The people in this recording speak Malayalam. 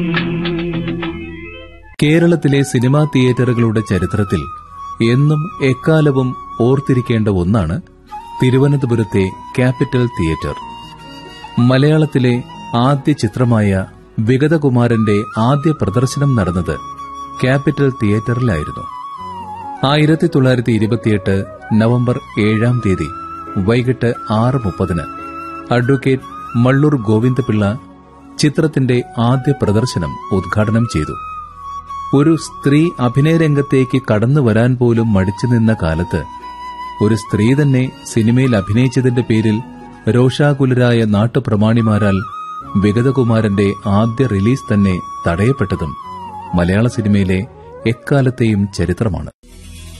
കേരളത്തിലെ സിനിമാ തിയേറ്ററുകളുടെ ചരിത്രത്തിൽ എന്നും എക്കാലവും ഓർത്തിരിക്കേണ്ട ഒന്നാണ് തിരുവനന്തപുരത്തെ ക്യാപിറ്റൽ തിയേറ്റർ മലയാളത്തിലെ ആദ്യ ചിത്രമായ വിഗതകുമാരന്റെ ആദ്യ പ്രദർശനം നടന്നത് ക്യാപിറ്റൽ തിയേറ്ററിലായിരുന്നു ആയിരത്തി തൊള്ളായിരത്തി ഇരുപത്തിയെട്ട് നവംബർ ഏഴാം തീയതി വൈകിട്ട് ആറ് മുപ്പതിന് അഡ്വക്കേറ്റ് മള്ളൂർ ഗോവിന്ദപിള്ള ചിത്രത്തിന്റെ ആദ്യ പ്രദർശനം ഉദ്ഘാടനം ചെയ്തു ഒരു സ്ത്രീ അഭിനയരംഗത്തേക്ക് കടന്നു വരാൻ പോലും മടിച്ചു നിന്ന കാലത്ത് ഒരു സ്ത്രീ തന്നെ സിനിമയിൽ അഭിനയിച്ചതിന്റെ പേരിൽ രോഷാകുലരായ നാട്ടുപ്രമാണിമാരാൽ വിഗതകുമാരന്റെ ആദ്യ റിലീസ് തന്നെ തടയപ്പെട്ടതും മലയാള സിനിമയിലെ എക്കാലത്തെയും ചരിത്രമാണ്